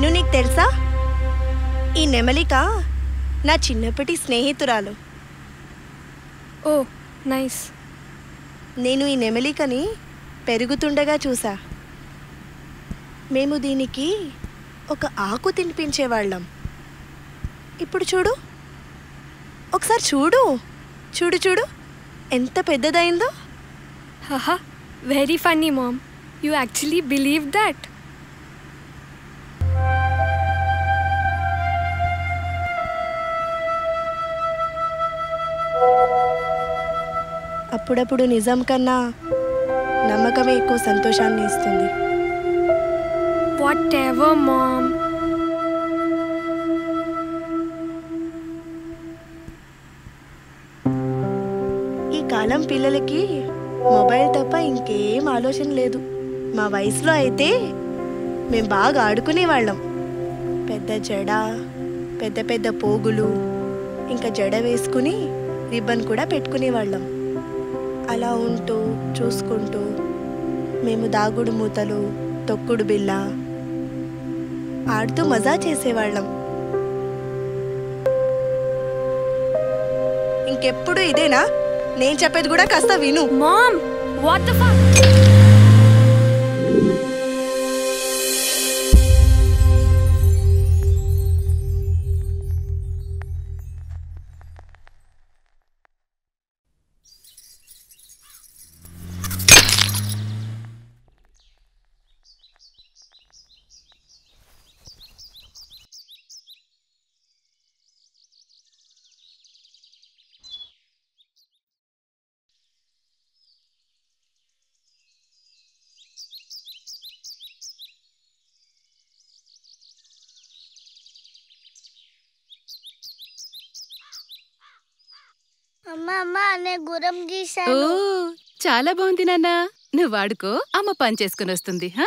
విను నీకు తెలుసా ఈ నెమలిక నా చిన్నప్పటి స్నేహితురాలు ఓ నైస్ నేను ఈ నెమలికని పెరుగుతుండగా చూసా మేము దీనికి ఒక ఆకు తినిపించేవాళ్ళం ఇప్పుడు చూడు ఒకసారి చూడు చూడు చూడు ఎంత పెద్దదైందో హహా very funny mom you actually believe that అప్పుడప్పుడు నిజం కన్నా నమ్మకమే ఎక్కువ సంతోషాన్ని ఇస్తుంది వాట్ ఎవర్ మామ్ ఈ కాలం పిల్లలకి మొబైల్ తప్ప ఇంకేం ఆలోచన లేదు మా వయసులో అయితే మేము బాగా ఆడుకునేవాళ్ళం పెద్ద జడ పెద్ద పెద్ద పోగులు ఇంకా జడ వేసుకుని రిబ్బన్ కూడా పెట్టుకునేవాళ్ళం అలా ఉంటూ చూసుకుంటూ మేము దాగుడు మూతలు తొక్కుడు బిళ్ళ ఆడుతూ మజా చేసేవాళ్ళం ఇంకెప్పుడు ఇదేనా నేను చెప్పేది కూడా కాస్త విను మామ్ వాట్ ద ఫక్ అమ్మ అమ్మ నేను గురం ఓ గీసాను చాలా బాగుంది నాన్న నువ్వు వాడుకో అమ్మ పని చేసుకుని వస్తుంది హా?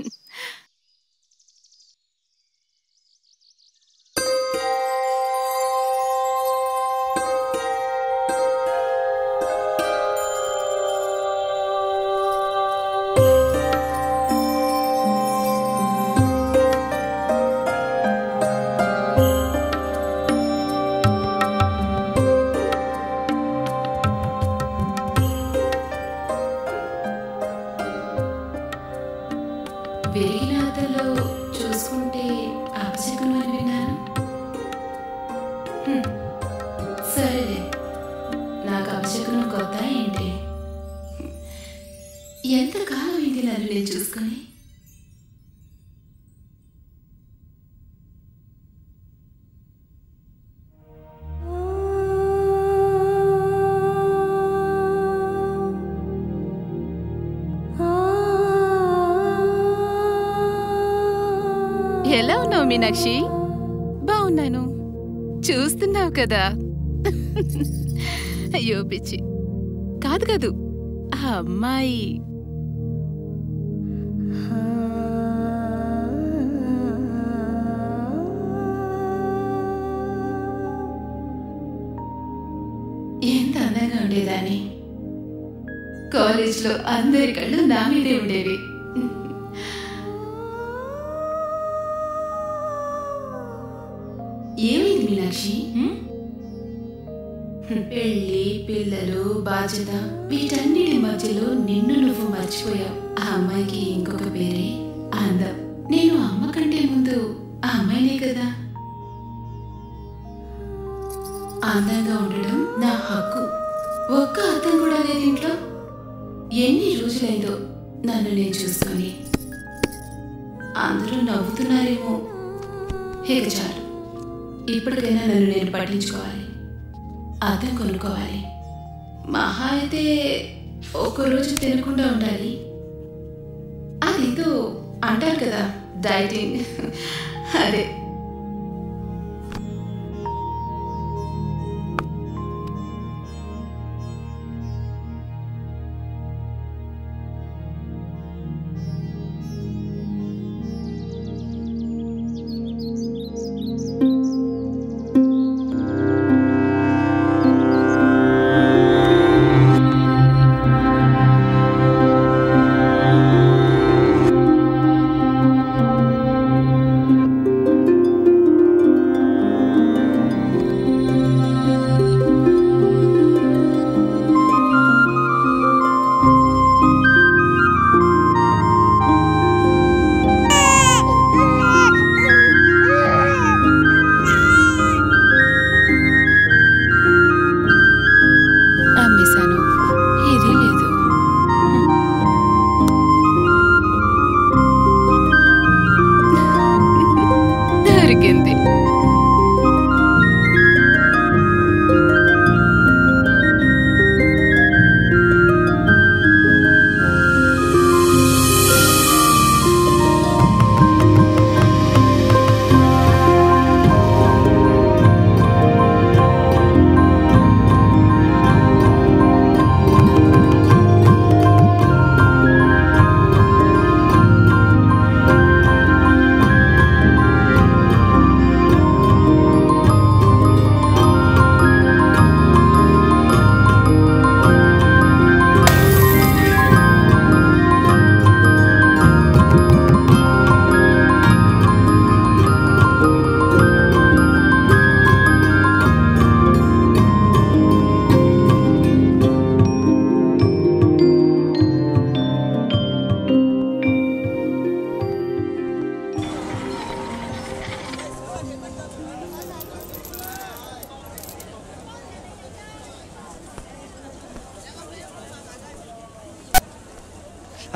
విరిగిన అద్దంలో చూసుకుంటే అపశకునం అని విన్నాను హ్మ్. సరేలే నాకు అపశకునం కొత్త ఏంటి ఎంతకాలం ఇది నన్ను నేను చూసుకొని ఎలా ఉన్నావు మీనాక్షి బాగున్నాను చూస్తున్నావు కదా అయ్యో పిచ్చి కాదు కాదు ఆ అమ్మాయి ఎంత అందంగా ఉండేదాన్ని కాలేజ్లో అందరి కళ్ళు నా మీదే ఉండేవి ఏమైంది మీనాక్షి హ్మ్? పెళ్ళి పిల్లలు బాధ్యత వీటన్నిటి మధ్యలో నిన్ను నువ్వు మర్చిపోయావు ఆ అమ్మాయికి ఇంకొక పేరే అందం నేను అమ్మ కంటే ముందు ఆ అమ్మాయినే కదా అందంగా ఉండడం నా హక్కు ఒక్క అర్థం కూడా లేదు ఇంట్లో ఎన్ని రోజులైందో నన్ను నేను చూసుకొని అందరూ నవ్వుతున్నారేమో ఇక చాలు ఇప్పటికైనా నన్ను నేను పట్టించుకోవాలి అర్థం కొనుక్కోవాలి మహా అయితే రోజు తినకుండా ఉండాలి అదేదో అంటారు కదా డైటింగ్ అదే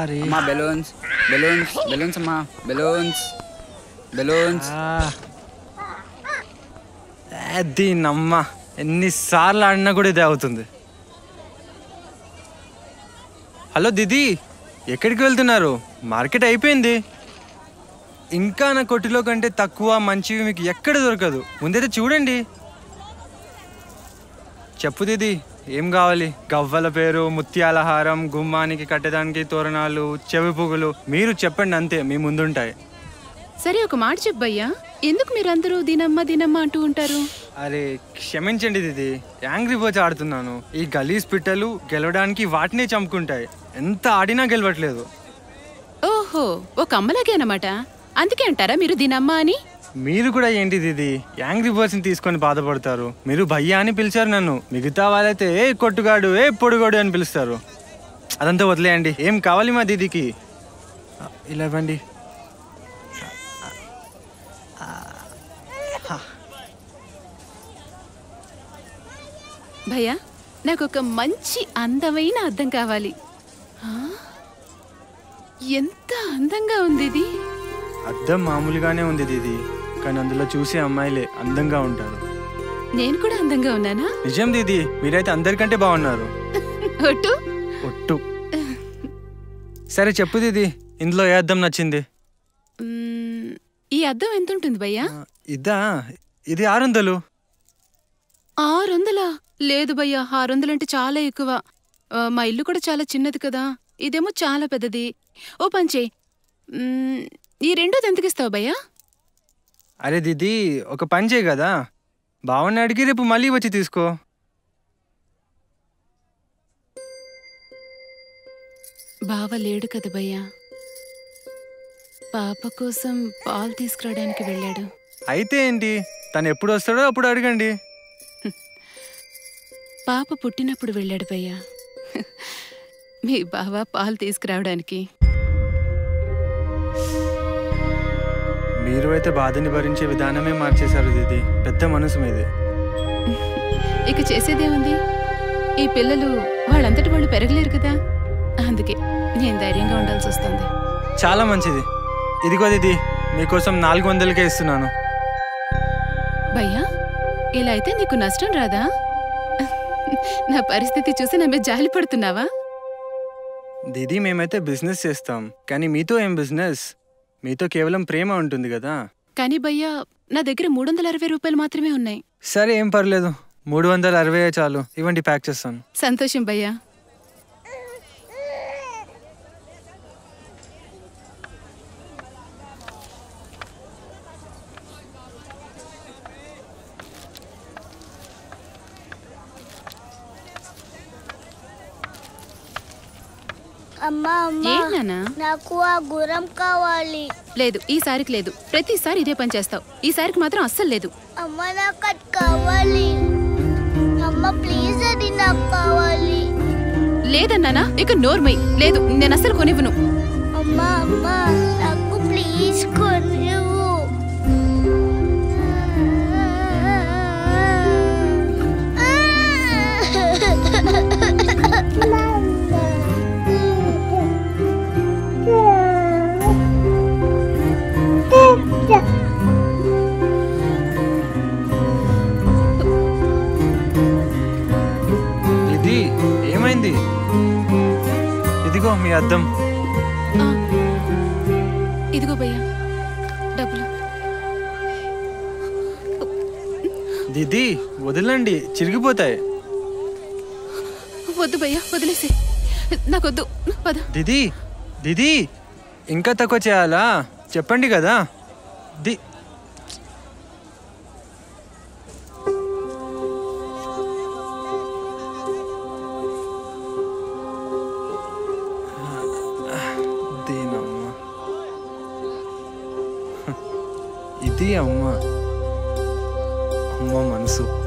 అరే అమ్మా బెలూన్స్ బెలూన్స్ బెలూన్స్ అమ్మా బెలూన్స్ బెలూన్స్ దీనమ్మ ఎన్నిసార్లు ఆడినా కూడా ఇదే అవుతుంది హలో దిది ఎక్కడికి వెళ్తున్నారు మార్కెట్ అయిపోయింది ఇంకా నా కొట్టిలో కంటే తక్కువ మంచివి మీకు ఎక్కడ దొరకదు ముందైతే చూడండి చెప్పు దిది ఏం కావాలి గవ్వల పేరు ముత్యాల హారం గుమ్మానికి కట్టడానికి తోరణాలు చెవి పువ్వులు మీరు చెప్పండి అంతే మీ ముందుంటాయి సరే ఒక మాట చెప్పయ్యా ఎందుకు మీరందరూ దినమ్మ దినమ్మ అంటూ ఉంటారు అరే క్షమించండి దిది యాంగ్రీ బర్డ్స్ ఆడుతున్నాను ఈ గలీజ్ పిట్టలు గెలవడానికి వాటినే చంపుకుంటాయి ఎంత ఆడినా గెలవట్లేదు ఓహో ఒక అమ్మలాగే అన్నమాట అందుకే అంటారా మీరు దినమ్మ అని మీరు కూడా ఏంటి దిది యాంగ్రీ బర్డ్స్ ని తీసుకొని బాధపడతారు మీరు భయ్యా అని పిలిచారు నన్ను మిగతా వాళ్ళైతే ఏ కొట్టుగాడు ఏ పొడుగాడు అని పిలుస్తారు అదంతా వదిలేయండి ఏం కావాలి మా దీదికి ఆ, ఇలా ఇవ్వండి భయ్యా నాకు ఒక మంచి అందమైన అద్దం కావాలి ఆ? ఎంత అందంగా ఉంది ఇది అద్దం మామూలుగానే ఉంది దీది కానీ అందులో చూసే అమ్మాయిలే అందంగా ఉంటారు నేను కూడా అందంగా ఉన్నానా నిజం దీది మీరైతే అందరికంటే బాగున్నారు ఒట్టు ఒట్టు సరే చెప్పు దీది ఇందులో ఏ అద్దం నచ్చింది మ్మ్, ఈ అద్దం ఎంత ఉంటుంది భయ్యా ఆ, ఇదా ఇది ఆరు వందలు ఆరు వందలా లేదు భయ్యా ఆరు వందలంటే చాలా ఎక్కువ ఆ, మా ఇల్లు కూడా చాలా చిన్నది కదా ఇదేమో చాలా పెద్దది ఓ పంచే మ్మ్, ఈ రెండోది ఎంతకిస్తావు భయ్యా అరే దీది ఒక పని చేయి కదా బావని అడిగి రేపు మళ్ళీ వచ్చి తీసుకో బావ లేడు కదా భయ్యా పాప కోసం పాలు తీసుకురావడానికి వెళ్ళాడు అయితే ఏంటి తను ఎప్పుడు వస్తాడో అప్పుడు అడగండి పాప పుట్టినప్పుడు వెళ్ళాడు భయ్యా మీ బావ పాలు తీసుకురావడానికి మీరు అయితే బాధని భరించే విధానమే మార్చేశారు దీది పెద్ద మనసు మీది ఇక చేసేదేముంది ఈ పిల్లలు వాళ్ళంతటి వాళ్ళు పెరగలేరు కదా అందుకే నేను ధైర్యంగా ఉండాల్సి వస్తుంది చాలా మంచిది ఇదిగో దీది మీకోసం నాలుగు వందలకే ఇస్తున్నాను భయ్యా ఇలా అయితే నీకు నష్టం రాదా నా పరిస్థితి చూసి నా మీద జాలి పడుతున్నావా దీది మేమైతే బిజినెస్ చేస్తాం కానీ మీతో ఏం బిజినెస్ మీతో కేవలం ప్రేమ ఉంటుంది కదా కానీ భయ్యా నా దగ్గర మూడు వందల అరవై రూపాయలు మాత్రమే ఉన్నాయి సరే ఏం పర్లేదు మూడు వందల అరవై చాలు ఇవ్వండి ప్యాక్ చేస్తాను సంతోషం భయ్యా అమ్మా అమ్మా ఏం నాన్నా నాకు ఆ గుర్రం కావాలి లేదు ఈసారికి లేదు ప్రతిసారి ఇదే పని చేస్తావు ఈసారికి మాత్రం అస్సలు లేదు అమ్మ నాకు అది కావాలి అమ్మ ప్లీజ్ అది నాకు కావాలి లేదన్నానా ఇక నోర్మై లేదు నేను అస్సలు కొనివ్వను అమ్మ అమ్మ నాకు ప్లీజ్ కొనివ్వు ఇది ఏమైంది ఇదిగో మీ అద్దం ఆ, ఇదిగో భయ్యా డబ్బులు దిది వదలండి చిరిగిపోతాయి వద్దు భయ్యా వదిలేసి నాకొద్దు పద దిది దిది ఇంకా తక్కువ చేయాలా చెప్పండి కదా ది దీనమ్మ ఇది అమ్మ అమ్మ మనసు